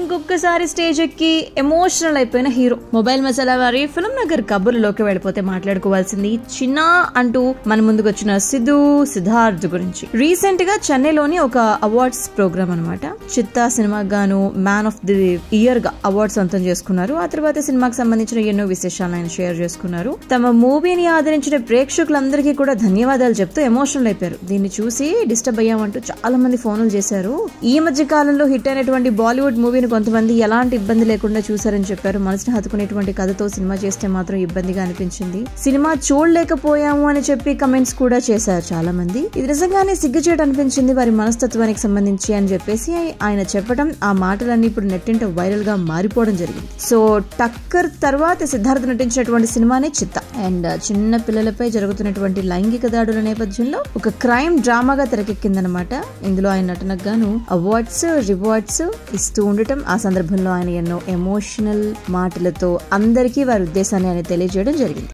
ఇంకొకసారి స్టేజ్ ఎక్కి ఎమోషనల్ అయిపోయిన హీరో మొబైల్ మసాలా వారి ఫిల్మ్ నగర్ కబుర్లోకి వెళ్ళిపోతే మాట్లాడుకోవాల్సింది చిన్న అంటూ మన ముందుకు వచ్చిన సిద్ధు సిద్ధార్థ్ గురించి రీసెంట్ గా చెన్నైలోని ఒక అవార్డ్స్ ప్రోగ్రామ్ అనమాట చిత్తా సినిమాకి గాను మ్యాన్ ఆఫ్ ది ఇయర్ గా అవార్డు సొంతం చేసుకున్నారు ఆ తర్వాత సినిమాకి సంబంధించిన ఎన్నో విశేషాలు ఆయన షేర్ చేసుకున్నారు తమ మూవీని ఆదరించిన ప్రేక్షకులందరికీ కూడా ధన్యవాదాలు చెప్తూ ఎమోషనల్ అయిపోయారు దీన్ని చూసి డిస్టర్బ్ అయ్యామంటూ చాలా మంది ఫోన్లు చేశారు ఈ మధ్య కాలంలో హిట్ అయినటువంటి బాలీవుడ్ మూవీని కొంతమంది ఎలాంటి ఇబ్బంది లేకుండా చూసారని చెప్పారు మనసుని హత్తుకునేటువంటి కథతో సినిమా చేస్తే మాత్రం ఇబ్బందిగా అనిపించింది సినిమా చూడలేకపోయాము అని చెప్పి కమెంట్స్ కూడా చేశారు చాలా మంది ఇది నిజంగానే సిగ్గుచేటు అనిపించింది వారి మనస్తత్వానికి సంబంధించి అని చెప్పేసి ఆయన చెప్పడం ఆ మాటలన్నీ ఇప్పుడు నెట్టింట వైరల్ గా మారిపోవడం జరిగింది సో టక్కర్ తర్వాత సిద్ధార్థ్ నటించినటువంటి సినిమానే చిత్త అండ్ చిన్న పిల్లలపై జరుగుతున్నటువంటి లైంగిక దాడుల నేపథ్యంలో ఒక క్రైమ్ డ్రామాగా తెరకెక్కిందనమాట ఇందులో ఆయన నటనకు గాను అవార్డ్స్ రివార్డ్స్ ఇస్తూ ఉండటం ఆ సందర్భంలో ఆయన ఎన్నో ఎమోషనల్ మాటలతో అందరికీ వారి ఉద్దేశాన్ని ఆయన తెలియజేయడం జరిగింది